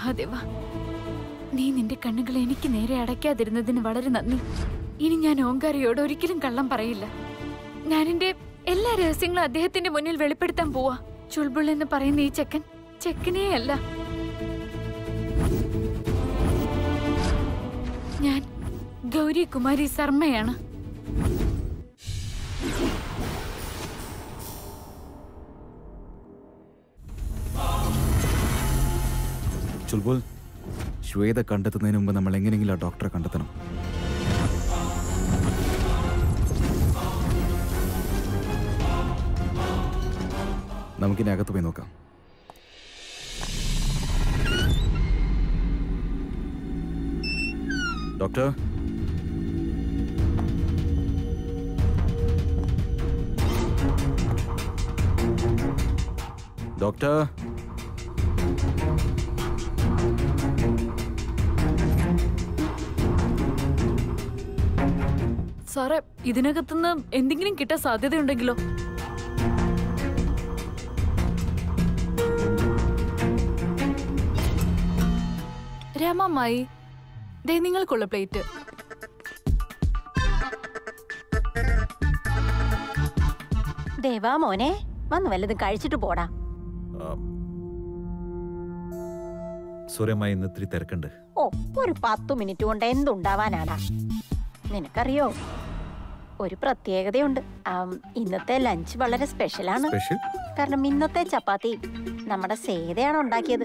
മഹാദേവ നീ നിന്റെ കണ്ണുകൾ എനിക്ക് നേരെ അടയ്ക്കാതിരുന്നതിന് വളരെ നന്ദി ഇനി ഞാൻ ഓങ്കാരയോട് ഒരിക്കലും കള്ളം പറയില്ല ഞാൻ എന്റെ എല്ലാ രഹസ്യങ്ങളും അദ്ദേഹത്തിന്റെ മുന്നിൽ വെളിപ്പെടുത്താൻ പോവാ ചുൾബുൾ എന്ന് പറയുന്ന ഈ ചെക്കൻ ചെക്കനേ അല്ല ഞാൻ ഗൗരി കുമാരി ശർമ്മയാണ് ചുൽബുൽ ശ്വേത കണ്ടെത്തുന്നതിന് മുമ്പ് നമ്മൾ എങ്ങനെയെങ്കിലും ആ ഡോക്ടറെ കണ്ടെത്തണം നമുക്കിനി അകത്ത് പോയി നോക്കാം ഡോക്ടർ ഡോക്ടർ സാറേ ഇതിനകത്തുനിന്ന് എന്തെങ്കിലും കിട്ടാൻ സാധ്യതയുണ്ടെങ്കിലോ രമമായി ദേ നിങ്ങൾക്കുള്ള പ്ലേറ്റ് ദേവാ മോനെ വന്ന് വല്ലതും കഴിച്ചിട്ട് പോടാ സൂര്യമായി ഇന്ന് ഇത്തിരി തിരക്കുണ്ട് ഓ ഒരു പത്തു മിനിറ്റ് കൊണ്ട് എന്തുണ്ടാവാനാടാ നിനക്കറിയോ ഒരു പ്രത്യേകതയുണ്ട് ആം, ഇന്നത്തെ ലഞ്ച് വളരെ സ്പെഷ്യലാണ് സ്പെഷ്യൽ കാരണം ഇന്നത്തെ ചപ്പാത്തി നമ്മുടെ സേതയാണ് ഉണ്ടാക്കിയത്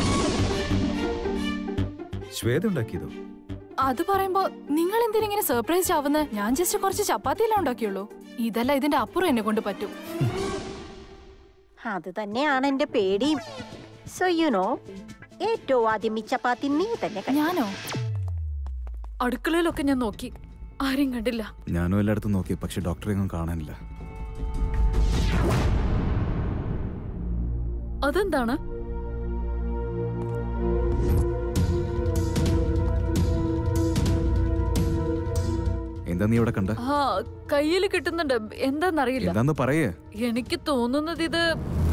ശ്വേത ഉണ്ടാക്കിയതോ അത് പറയുമ്പോ നിങ്ങൾ എന്തിനിങ്ങനെ സർപ്രൈസ് ആവുന്നത് ഞാൻ ജസ്റ്റ് കുറച്ച് ചപ്പാത്തിയല്ലേ ഉണ്ടാക്കിയുള്ളൂ ഇതല്ല ഇതിന്റെ അപ്പുറം എന്നെ കൊണ്ട് പറ്റും അത് തന്നെയാണ് എന്റെ പേടിയും സോ യു നോ ഏറ്റവും ആദ്യം ഈ ചപ്പാത്തി നീ തന്നെ കഴി. ഞാനോ അടുക്കളയിലൊക്കെ ഞാൻ നോക്കി ആരെയും കണ്ടില്ല ഞാനും എല്ലായിടത്തും നോക്കി പക്ഷെ ഡോക്ടറെ ഒന്നും കാണാനില്ല അതെന്താണ് എന്താ നീ ഇവിടെ കണ്ട ആ കയ്യിൽ കിട്ടുന്നുണ്ട് എന്താന്നറിയില്ല എന്താന്ന് പറയേ എനിക്ക് തോന്നുന്നത് ഇത്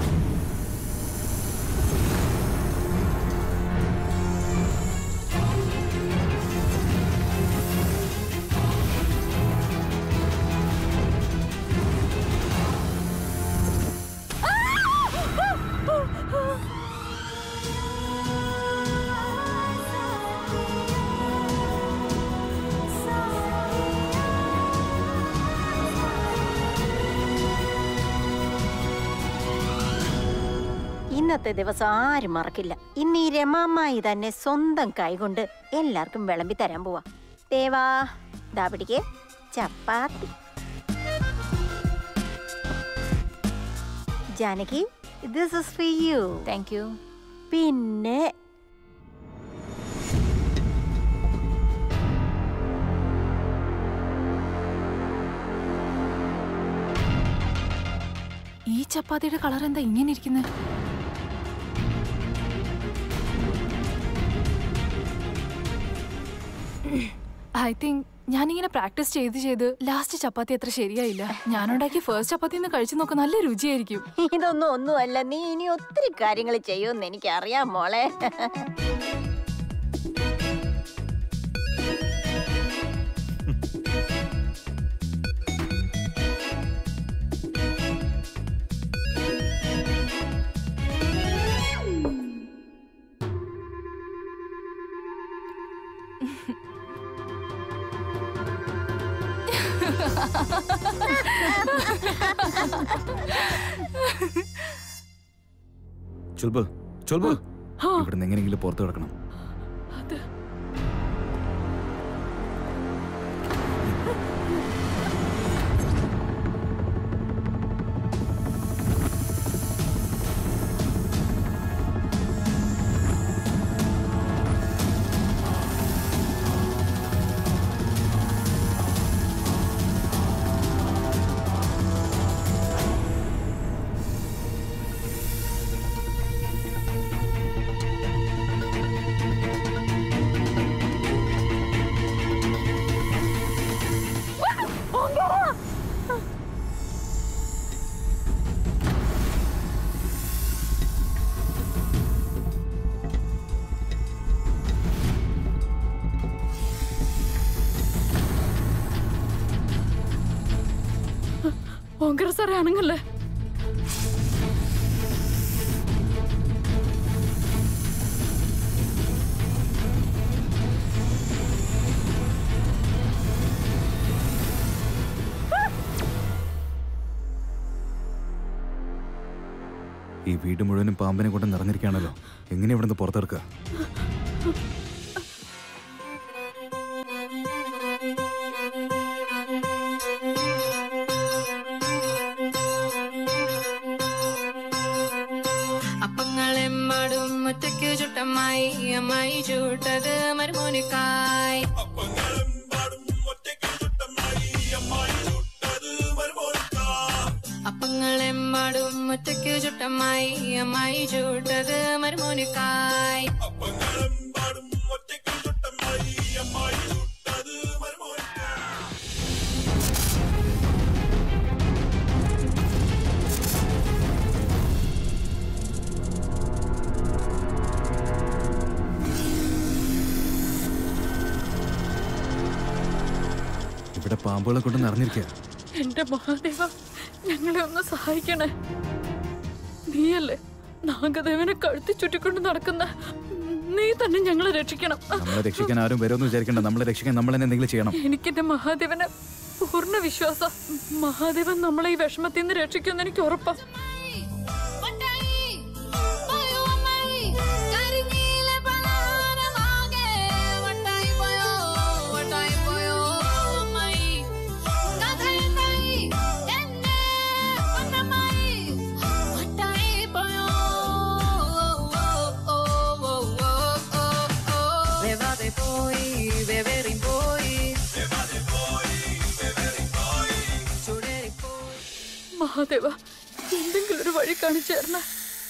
ഇന്നത്തെ ദിവസം ആരും മറക്കില്ല ഇന്ന് ഈ രമാമായി തന്നെ സ്വന്തം കൈകൊണ്ട് എല്ലാവർക്കും വിളമ്പി തരാൻ പോവാ ദേവാ ദാ പിടിക്ക് chapati Janaki this is for you thank you പിന്നെ ഈ ചപ്പാത്തിയുടെ കളർ എന്താ ഇങ്ങനെ ഇരിക്കുന്നത് ഐ തിങ്ക് ഞാനിങ്ങനെ പ്രാക്ടീസ് ചെയ്ത് ചെയ്ത് ലാസ്റ്റ് ചപ്പാത്തി അത്ര ശരിയായില്ല ഞാനുണ്ടാക്കിയ ഫസ്റ്റ് ചപ്പാത്തി ഒന്ന് കഴിച്ചു നോക്ക് നല്ല രുചിയായിരിക്കും ഇതൊന്നും ഒന്നുമല്ല നീ ഇനി ഒത്തിരി കാര്യങ്ങൾ ചെയ്യുമെന്ന് എനിക്കറിയാം മോളെ ചുൽബുൽ ചുൽബുൽ ആ, ഇവിടുന്ന് എങ്ങനെയെങ്കിലും പുറത്ത് കിടക്കണം അത് ആ ഓങ്കര സാറേ ആണുങ്ങല്ലേ ഈ വീട് മുഴുവനും പാമ്പിനെ കൊണ്ട് നിറഞ്ഞിരിക്കുകയാണല്ലോ എങ്ങനെ ഇവിടുന്ന് പുറത്തിറക്കുക അപ്പങ്ങളെമ്മാടും ഒറ്റയ്ക്ക് ചുട്ടമ്മായി അമ്മായി ചൂട്ടത് മരുമോനിക്കായി അപ്പങ്ങളെമ്മാടും ഒറ്റയ്ക്ക് ചുട്ടമ്മായി അമ്മായി ചൂട്ടത് മരുമോനിക്കായി ഇവിടെ പാമ്പുകളെ കൊണ്ട് നിറഞ്ഞിരിക്കുക എന്റെ മഹാദേവ ഞങ്ങളെ ഒന്ന് സഹായിക്കണേ നീയല്ലേ നാഗദേവനെ കഴുത്തി ചുറ്റിക്കൊണ്ട് നടക്കുന്ന നീ തന്നെ ഞങ്ങളെ രക്ഷിക്കണം നമ്മളെ രക്ഷിക്കാൻ ആരും വരുമെന്ന് വിചാരിക്കണ്ട നമ്മളെ രക്ഷിക്കാൻ നമ്മൾ തന്നെ എന്തെങ്കിലും ചെയ്യണം എനിക്കെന്റെ മഹാദേവനെ പൂർണ്ണ വിശ്വാസം മഹാദേവൻ നമ്മളെ ഈ വിഷമത്തിൽ നിന്ന് രക്ഷിക്കുമെന്ന് എനിക്ക് ഉറപ്പാ പോയി വെവേറി പോയി ചുടേറി പോയി മഹാദേവ എന്തെങ്കിലും ഒരു വഴി കാണിച്ചു തരണേ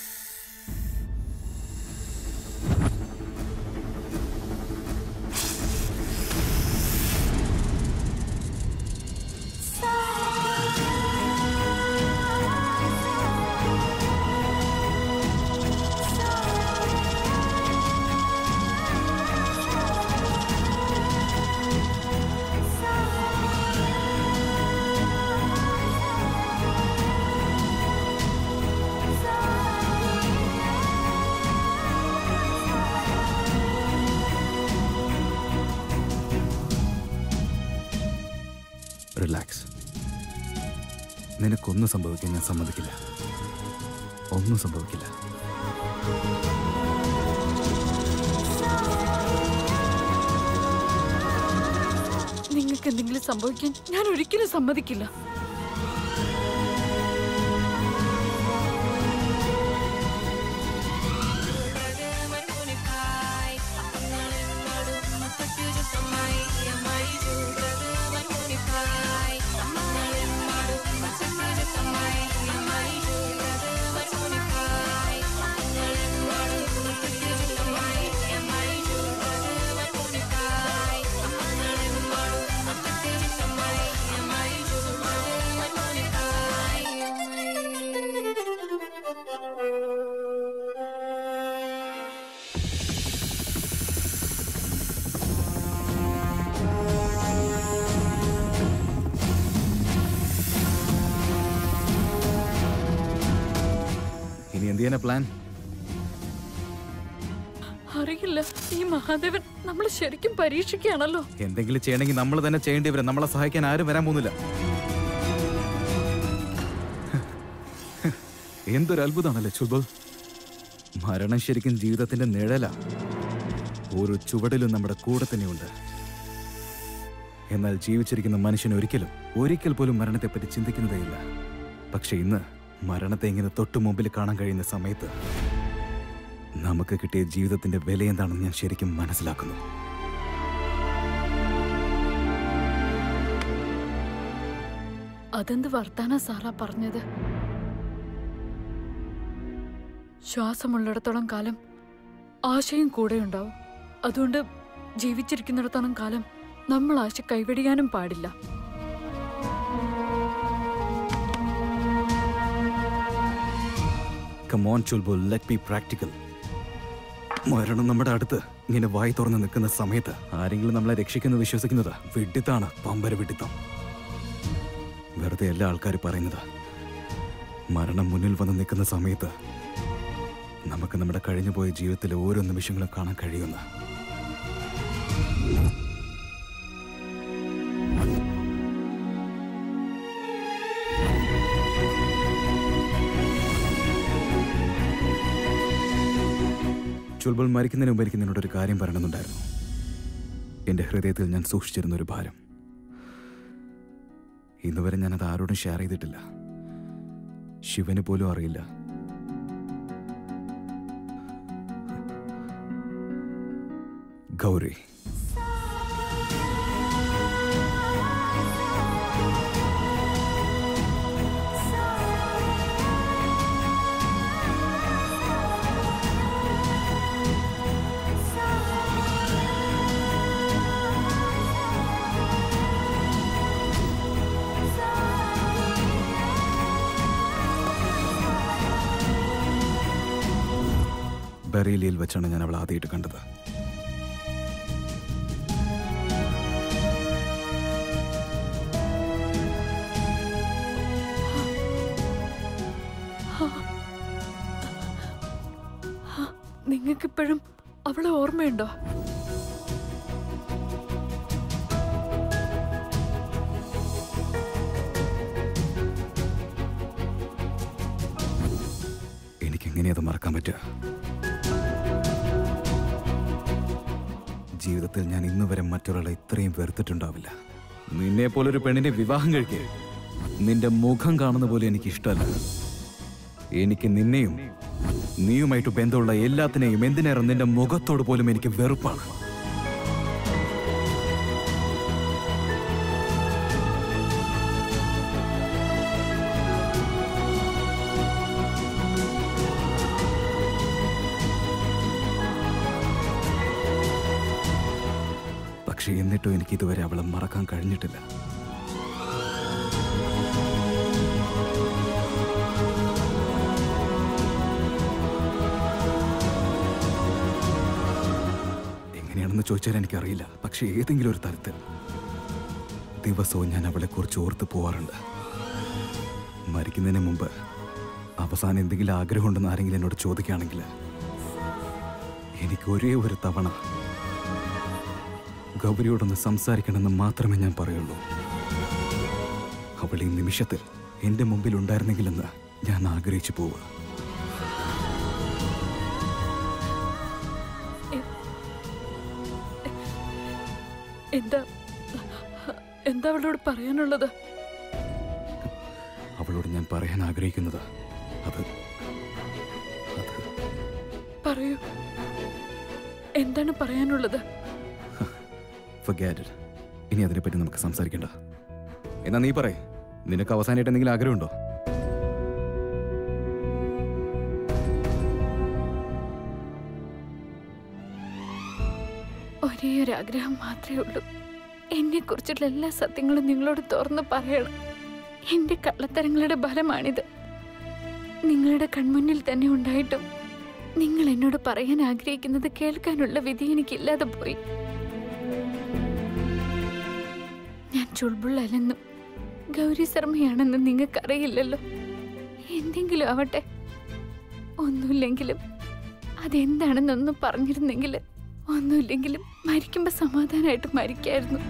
റിലാക്സ് നിനക്കൊന്നും സംഭവിക്കാൻ ഞാൻ സമ്മതിക്കില്ല ഒന്നും സംഭവിക്കില്ല നിങ്ങൾക്ക് എന്തെങ്കിലും സംഭവിക്കാൻ ഞാൻ ഒരിക്കലും സമ്മതിക്കില്ല ഇനി എന്ത് ചെയ്യാനാ പ്ലാൻ അറിയില്ല ഈ മഹാദേവൻ നമ്മൾ ശരിക്കും പരീക്ഷിക്കുകയാണല്ലോ എന്തെങ്കിലും ചെയ്യണമെങ്കിൽ നമ്മൾ തന്നെ ചെയ്യേണ്ടി വരും നമ്മളെ സഹായിക്കാൻ ആരും വരാൻ പോകുന്നില്ല എന്തൊരു അത്ഭുതമാണല്ലേ ചുബൽ മരണം ശരിക്കും ജീവിതത്തിന്റെ നിഴലാ ഓരോ ചുവടിലും നമ്മുടെ കൂടെ തന്നെയുണ്ട് എന്നാൽ ജീവിച്ചിരിക്കുന്ന മനുഷ്യൻ ഒരിക്കലും ഒരിക്കൽ പോലും മരണത്തെപ്പറ്റി ചിന്തിക്കുന്നതേയില്ല പക്ഷെ ഇന്ന് മരണത്തെ ഇങ്ങനെ തൊട്ടു മുമ്പിൽ കാണാൻ കഴിയുന്ന സമയത്ത് നമുക്ക് കിട്ടിയ ജീവിതത്തിന്റെ വില എന്താണെന്ന് ഞാൻ ശരിക്കും മനസ്സിലാക്കുന്നു അതെന്ത് വർത്താന സാറാ പറഞ്ഞത് ശ്വാസമുള്ളിടത്തോളം കാലം ആശയും കൂടെ ഉണ്ടാവും അതുകൊണ്ട് ജീവിച്ചിരിക്കുന്നിടത്തോളം കാലം നമ്മൾ ആശ കൈവെടിയാനും പാടില്ല come on Chulbul let be practical മരണം നമ്മുടെ അടുത്ത് ഇങ്ങനെ വായി തുറന്ന് നിൽക്കുന്ന സമയത്ത് ആരെങ്കിലും നമ്മളെ രക്ഷിക്കുന്നു വിശ്വസിക്കുന്നത് വിഡിത്താണ് പമ്പര വിഡിത്തം വെറുതെ എല്ലാ ആൾക്കാരും പറയുന്നത് മരണം മുന്നിൽ വന്ന് നിൽക്കുന്ന സമയത്ത് നമുക്ക് നമ്മുടെ കഴിഞ്ഞുപോയ ജീവിതത്തിലെ ഓരോ നിമിഷങ്ങളും കാണാൻ കഴിയുന്ന ചുൽബുൾ മരിക്കുന്നതിന് മുമ്പ് എനിക്ക് നിന്നോട് ഒരു കാര്യം പറയണമെന്നുണ്ടായിരുന്നു എൻ്റെ ഹൃദയത്തിൽ ഞാൻ സൂക്ഷിച്ചിരുന്ന ഒരു ഭാരം ഇന്നുവരെ ഞാനത് ആരോടും ഷെയർ ചെയ്തിട്ടില്ല ശിവന് പോലും അറിയില്ല ഗൗരി ബറേലിയിൽ വെച്ചാണ് ഞാൻ അവളെ ആദ്യമായിട്ട് കണ്ടത് നിങ്ങൾക്കിപ്പോഴും അവളെ ഓർമ്മയുണ്ടോ എനിക്കെങ്ങനെ അത് മറക്കാൻ പറ്റുക ജീവിതത്തിൽ ഞാൻ ഇന്ന് വരെ മറ്റൊരാളെ ഇത്രയും വെറുത്തിട്ടുണ്ടാവില്ല നിന്നെ പോലൊരു പെണ്ണിനെ വിവാഹം കഴിക്കുക നിന്റെ മുഖം കാണുന്ന പോലെ എനിക്ക് ഇഷ്ടമല്ല എനിക്ക് നിന്നെയും നീയുമായിട്ട് ബന്ധമുള്ള എല്ലാത്തിനെയും എന്തിനേറെ നിന്റെ മുഖത്തോട് പോലും എനിക്ക് വെറുപ്പാണ് പക്ഷെ എന്നിട്ടും എനിക്ക് ഇതുവരെ അവളെ മറക്കാൻ കഴിഞ്ഞിട്ടില്ല എങ്ങനെയാണെന്ന് ചോദിച്ചാൽ എനിക്കറിയില്ല പക്ഷെ ഏതെങ്കിലും ഒരു തരത്തിൽ ദിവസവും ഞാൻ അവളെ കുറിച്ച് ഓർത്ത് പോവാറുണ്ട് മരിക്കുന്നതിന് മുമ്പ് അവസാനം എന്തെങ്കിലും ആഗ്രഹമുണ്ടെന്ന് ആരെങ്കിലും എന്നോട് ചോദിക്കുകയാണെങ്കിൽ എനിക്ക് ഒരേ ഒരു തവണ ഗൗരിയോടൊന്ന് സംസാരിക്കണമെന്ന് മാത്രമേ ഞാൻ പറയുള്ളൂ അവൾ ഈ നിമിഷത്തിൽ എന്റെ മുമ്പിൽ ഉണ്ടായിരുന്നെങ്കിലെന്ന് ഞാൻ ആഗ്രഹിച്ചു പോവുക എന്താ എന്താ അവളോട് പറയാനുള്ളത് അവളോട് ഞാൻ പറയാൻ ആഗ്രഹിക്കുന്നത് അത് അത് പറയൂ എന്താണ് പറയാനുള്ളത് forget it. ഇനി അതിനെപ്പറ്റി നമുക്ക് സംസാരിക്കണ്ട എന്നാ നീ പറയേ നിനക്ക് അവസാനമായിട്ട് എന്തെങ്കിലും ആഗ്രഹമുണ്ടോ ഒരേ ഒരു ആഗ്രഹം മാത്രമേ ഉള്ളൂ എന്നെ കുറിച്ചുള്ള എല്ലാ സത്യങ്ങളും നിങ്ങളോട് തുറന്ന് പറയണം എന്റെ കള്ളത്തരങ്ങളുടെ ഫലമാണിത് നിങ്ങളുടെ കൺമുന്നിൽ തന്നെ ഉണ്ടായിട്ടും നിങ്ങൾ എന്നോട് പറയാൻ ആഗ്രഹിക്കുന്നത് കേൾക്കാനുള്ള വിധി എനിക്കില്ലാതെ പോയി ഞാൻ ചുൾബുള്ളല്ലെന്നും ഗൗരി ശർമ്മയാണെന്നും നിങ്ങൾക്കറിയില്ലല്ലോ എന്തെങ്കിലും ആവട്ടെ ഒന്നുമില്ലെങ്കിലും അതെന്താണെന്നൊന്നും പറഞ്ഞിരുന്നെങ്കിൽ ഒന്നുമില്ലെങ്കിലും മരിക്കുമ്പോ സമാധാനമായിട്ട് മരിക്കായിരുന്നു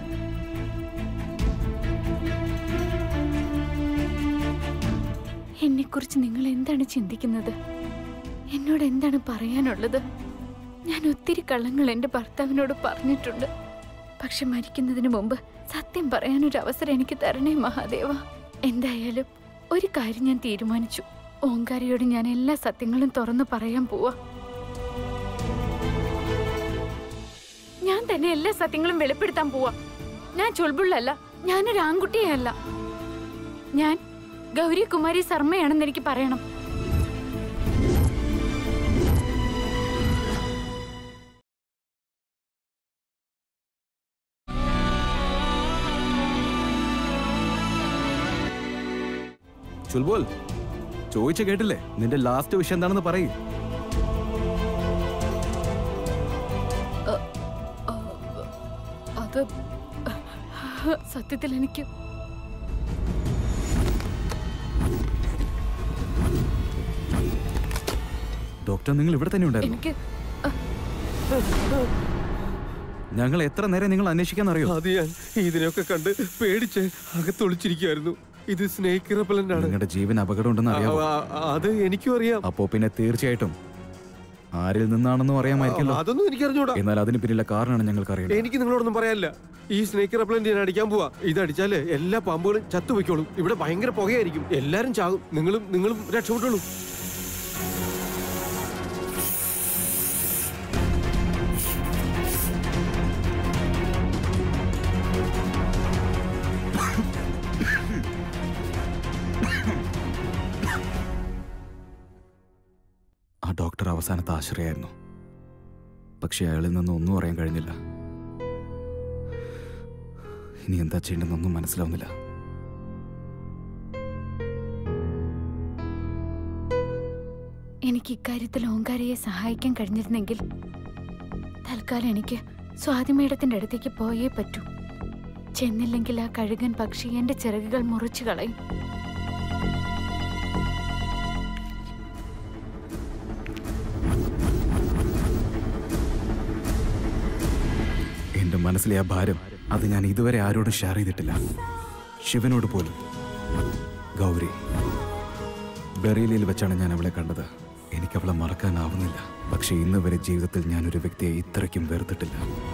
എന്നെക്കുറിച്ച് നിങ്ങൾ എന്താണ് ചിന്തിക്കുന്നത് എന്നോട് എന്താണ് പറയാനുള്ളത് ഞാൻ ഒത്തിരി കള്ളങ്ങൾ എൻ്റെ ഭർത്താവിനോട് പറഞ്ഞിട്ടുണ്ട് പക്ഷെ മരിക്കുന്നതിന് മുമ്പ് സത്യം പറയാനൊരു അവസരം എനിക്ക് തരണേ മഹാദേവ എന്തായാലും ഒരു കാര്യം ഞാൻ തീരുമാനിച്ചു ഓങ്കാരിയോട് ഞാൻ എല്ലാ സത്യങ്ങളും തുറന്നു പറയാൻ പോവാ ഞാൻ തന്നെ എല്ലാ സത്യങ്ങളും വെളിപ്പെടുത്താൻ പോവാ ഞാൻ ചുൾബുള്ളല്ല ഞാനൊരു ആൺകുട്ടിയല്ല ഞാൻ ഗൗരി കുമാരി ശർമ്മയാണെന്ന് എനിക്ക് പറയണം ചുൽബോൽ ചോദിച്ച കേട്ടില്ലേ നിന്റെ ലാസ്റ്റ് വിഷയം എന്താണെന്ന് പറയൂ അത് സത്യത്തിൽ എനിക്ക് ഡോക്ടർ നിങ്ങൾ ഇവിടെ തന്നെ ഉണ്ടായിരുന്നു എനിക്ക് ഞങ്ങൾ എത്ര നേരം നിങ്ങൾ അന്വേഷിക്കാൻ അറിയോ അത് ഞാൻ ഇതിനൊക്കെ കണ്ട് പേടിച്ച് അകത്തൊളിച്ചിരിക്കുമായിരുന്നു ഇത് സ്നേക്ക് റെപ്പലന്റ് ആണ് നിങ്ങളുടെ ജീവൻ അപകടം ഉണ്ടെന്ന് അറിയാമോ ആ, ആ, അത് എനിക്കും അറിയാം അപ്പോ പിന്നെ തീർച്ചയായിട്ടും ആരിൽ നിന്നാണെന്നും അറിയാമായിരിക്കല്ലോ അതൊന്നും എനിക്ക് അറിഞ്ഞൂടാ എന്നാൽ അതിന് പിന്നിലെ കാരണമാണ് ഞങ്ങൾക്ക് അറിയേണ്ടത് എനിക്ക് നിങ്ങളോടൊന്നും പറയാനില്ല ഈ സ്നേക്ക് റെപ്പലന്റ് ഞാൻ അടിക്കാൻ പോവാ ഇത് അടിച്ചാല് എല്ലാ പാമ്പുകളും ചത്തുവെക്കോളും ഇവിടെ ഭയങ്കര പുകയായിരിക്കും എല്ലാരും ചാകും നിങ്ങളും നിങ്ങളും രക്ഷപ്പെട്ടോളൂ ആ ഡോക്ടർ അവസാനത്തെ ആശ്രയായിരുന്നു പക്ഷെ അയാളിൽ നിന്ന് ഒന്നും അറിയാൻ കഴിഞ്ഞില്ല ഇനി എന്താ ചെയ്യേണ്ടതെന്നൊന്നും മനസ്സിലാവുന്നില്ല എനിക്ക് ഇക്കാര്യത്തിൽ ഓങ്കാരയെ സഹായിക്കാൻ കഴിഞ്ഞിരുന്നെങ്കിൽ തൽക്കാലം എനിക്ക് സ്വാതി മേഡത്തിന്റെ അടുത്തേക്ക് പോയേ പറ്റൂ ചെന്നില്ലെങ്കിൽ ആ കഴുകൻ പക്ഷി എന്റെ ചിറകുകൾ മുറിച്ചു കളയും എന്റെ മനസ്സിലെ ആ ഭാരം അത് ഞാൻ ഇതുവരെ ആരോടും ഷെയർ ചെയ്തിട്ടില്ല ശിവനോട് പോലും ഗൗരി ബറേലിയിൽ വെച്ചാണ് ഞാൻ അവളെ കണ്ടത് എനിക്ക് അവളെ മറക്കാനാവുന്നില്ല പക്ഷെ ഇന്ന് വരെ ജീവിതത്തിൽ ഞാൻ ഒരു വ്യക്തിയെ ഇത്രയ്ക്കും വെറുത്തിട്ടില്ല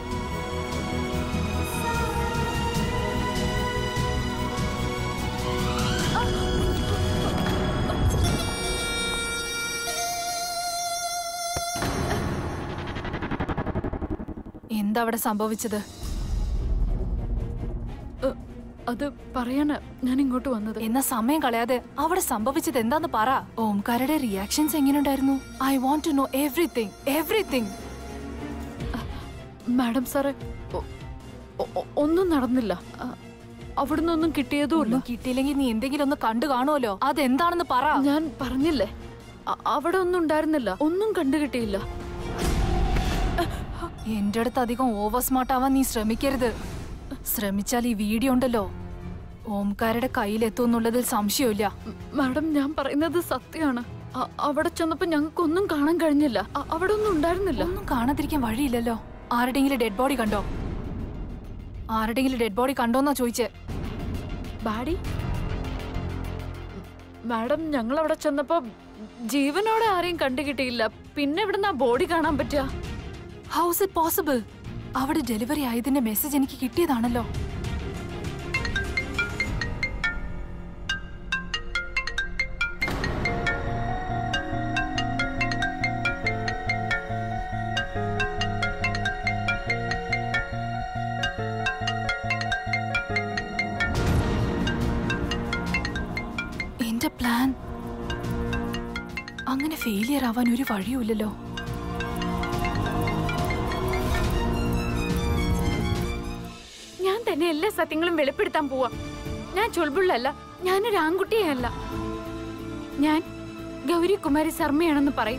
എന്താ അവിടെ സംഭവിച്ചത് ഏ, അത് പറയാനാ ഞാൻ ഇങ്ങോട്ട് വന്നത് എന്നാ സമയം കളയാതെ അവിടെ സംഭവിച്ചത് എന്താന്ന് പറ ഓംകാരയുടെ റിയാക്ഷൻസ് എങ്ങനെയുണ്ടായിരുന്നു I want to know everything everything madam സാറേ ഒ- ഒ- ഒ- ഒന്നും നടന്നില്ല അ, അവിടുന്ന് ഒന്നും കിട്ടിയതുമില്ല ഒന്നും കിട്ടിയില്ലെങ്കിൽ നീ എന്തെങ്കിലും ഒന്ന് കണ്ടു കാണുമല്ലോ അതെന്താണെന്ന് പറ ഞാൻ പറഞ്ഞില്ലേ അ- അവിടെ ഒന്നും ഉണ്ടായിരുന്നില്ല ഒന്നും കണ്ടു കിട്ടിയില്ല എന്റെ അടുത്ത് അധികം ഓവർ സ്മാർട്ട് ആവാൻ നീ ശ്രമിക്കരുത് ശ്രമിച്ചാൽ ഈ വീഡിയോ ഉണ്ടല്ലോ ഓംകാരുടെ കയ്യിലെത്തുമെന്നുള്ളതിൽ സംശയമില്ല മ- മാഡം ഞാൻ പറയുന്നത് സത്യമാണ് അ- അവിടെ ചെന്നപ്പോ ഞങ്ങൾക്കൊന്നും കാണാൻ കഴിഞ്ഞില്ല അ- അവിടെ ഒന്നും ഉണ്ടായിരുന്നില്ല ഒന്നും കാണാതിരിക്കാൻ വഴിയില്ലല്ലോ ആരുടെങ്കിലും ഡെഡ് ബോഡി കണ്ടോ ആരുടെങ്കിലും ഡെഡ് ബോഡി കണ്ടോന്നാ ചോദിച്ചേ ബാഡി മാഡം ഞങ്ങൾ അവിടെ ചെന്നപ്പോ ജീവനോടെ ആരെയും കണ്ടു കിട്ടിയില്ല പിന്നെ ഇവിടുന്ന് ആ ബോഡി കാണാൻ പറ്റുക ഹൗസ് ഇറ്റ് പോസിബിൾ അവിടെ ഡെലിവറി ആയതിന്റെ മെസ്സേജ് എനിക്ക് കിട്ടിയതാണല്ലോ എന്റെ പ്ലാൻ അങ്ങനെ ഫെയിലിയർ ആവാൻ ഒരു വഴിയുമില്ലല്ലോ ഞാൻ തന്നെ എല്ലാ സത്യങ്ങളും വെളിപ്പെടുത്താൻ പോവാ ഞാൻ ചുൾബുള്ളല്ല ഞാനൊരു ആൺകുട്ടിയല്ല ഞാൻ ഗൗരി കുമാരി ശർമ്മയാണെന്ന് പറയും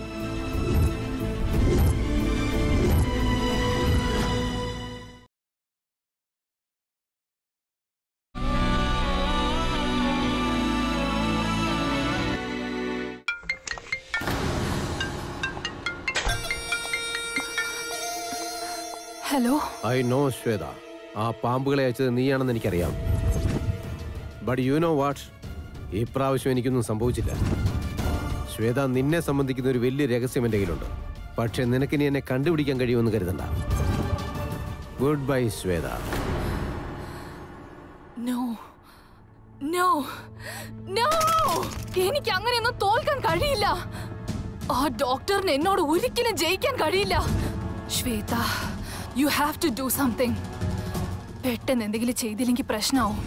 ഹലോ ഐ നോ ശ്വേത ആ പാമ്പുകളെ അയച്ചത് നീയാണെന്ന് എനിക്കറിയാം ബട്ട് യു നോ വാട്ട് ഈ പ്രാവശ്യം എനിക്കൊന്നും സംഭവിച്ചില്ല ശ്വേത നിന്നെ സംബന്ധിക്കുന്ന ഒരു വലിയ രഹസ്യം എൻ്റെ കയ്യിലുണ്ട് പക്ഷെ നിനക്കിനി എന്നെ കണ്ടുപിടിക്കാൻ കഴിയുമെന്ന് കരുതണ്ട good bye Shweta no no no എനിക്ക് അങ്ങനെയൊന്നും തോൽക്കാൻ കഴിയില്ല ആ ഡോക്ടറിന് എന്നോട് ഒരിക്കലും ജയിക്കാൻ കഴിയില്ല Shweta you have to do something പെട്ടെന്ന് എന്തെങ്കിലും ചെയ്തില്ലെങ്കിൽ പ്രശ്നമാവും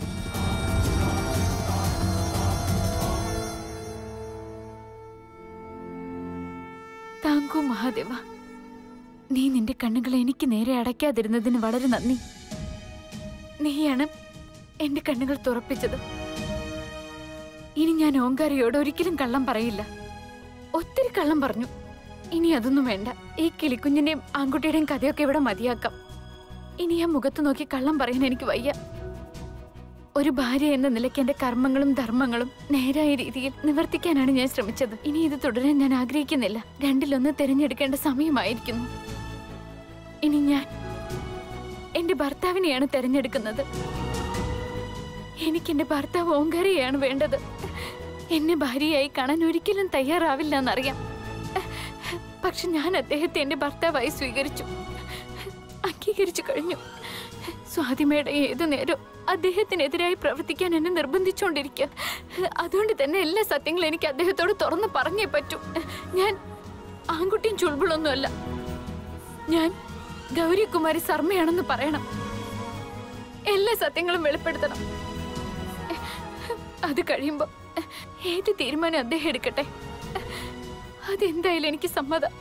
താങ്കു മഹാദേവ നീ നിന്റെ കണ്ണുകൾ എനിക്ക് നേരെ അടയ്ക്കാതിരുന്നതിന് വളരെ നന്ദി നീയാണ് എന്റെ കണ്ണുകൾ തുറപ്പിച്ചത് ഇനി ഞാൻ ഓങ്കാരിയോട് ഒരിക്കലും കള്ളം പറയില്ല ഒത്തിരി കള്ളം പറഞ്ഞു ഇനി അതൊന്നും വേണ്ട ഈ കിളിക്കുഞ്ഞിന്റെയും ആൺകുട്ടിയുടെയും കഥയൊക്കെ ഇവിടെ മതിയാക്കാം ഇനി ആ മുഖത്ത് നോക്കി കള്ളം പറയാൻ എനിക്ക് വയ്യ ഒരു ഭാര്യ എന്ന നിലയ്ക്ക് എന്റെ കർമ്മങ്ങളും ധർമ്മങ്ങളും നേരായ രീതിയിൽ നിവർത്തിക്കാനാണ് ഞാൻ ശ്രമിച്ചത് ഇനി ഇത് തുടരാൻ ഞാൻ ആഗ്രഹിക്കുന്നില്ല രണ്ടിലൊന്ന് തിരഞ്ഞെടുക്കേണ്ട സമയമായിരിക്കുന്നു ഇനി ഞാൻ എന്റെ ഭർത്താവിനെയാണ് തിരഞ്ഞെടുക്കുന്നത് എനിക്ക് എന്റെ ഭർത്താവ് ഓങ്കാരയാണ് വേണ്ടത് എന്നെ ഭാര്യയായി കാണാൻ ഒരിക്കലും തയ്യാറാവില്ല എന്നറിയാം പക്ഷെ ഞാൻ അദ്ദേഹത്തെ എന്റെ ഭർത്താവായി സ്വീകരിച്ചു അംഗീകരിച്ചു കഴിഞ്ഞു സ്വാതിമയുടെ ഏതു നേരം അദ്ദേഹത്തിനെതിരായി പ്രവർത്തിക്കാൻ എന്നെ നിർബന്ധിച്ചുകൊണ്ടിരിക്കുക അതുകൊണ്ട് തന്നെ എല്ലാ സത്യങ്ങളും എനിക്ക് അദ്ദേഹത്തോട് തുറന്ന് പറഞ്ഞേ പറ്റൂ ഞാൻ ആൺകുട്ടിയും ചുൾബിളൊന്നുമല്ല ഞാൻ ഗൗരികുമാരി ശർമ്മയാണെന്ന് പറയണം എല്ലാ സത്യങ്ങളും വെളിപ്പെടുത്തണം അത് കഴിയുമ്പോ ഏത് തീരുമാനം അദ്ദേഹം എടുക്കട്ടെ അതെന്തായാലും എനിക്ക് സമ്മതം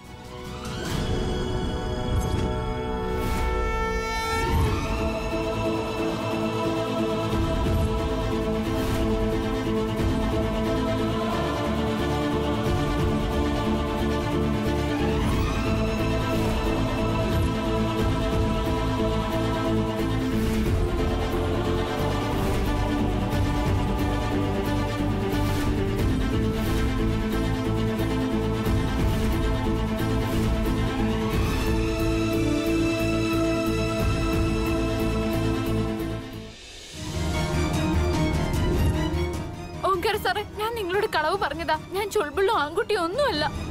ഓങ്കാര സാറേ ഞാൻ നിങ്ങളോട് കളവ് പറഞ്ഞതാ ഞാൻ ചുൾബുള്ളോ ആൺകുട്ടിയോ ഒന്നുമല്ല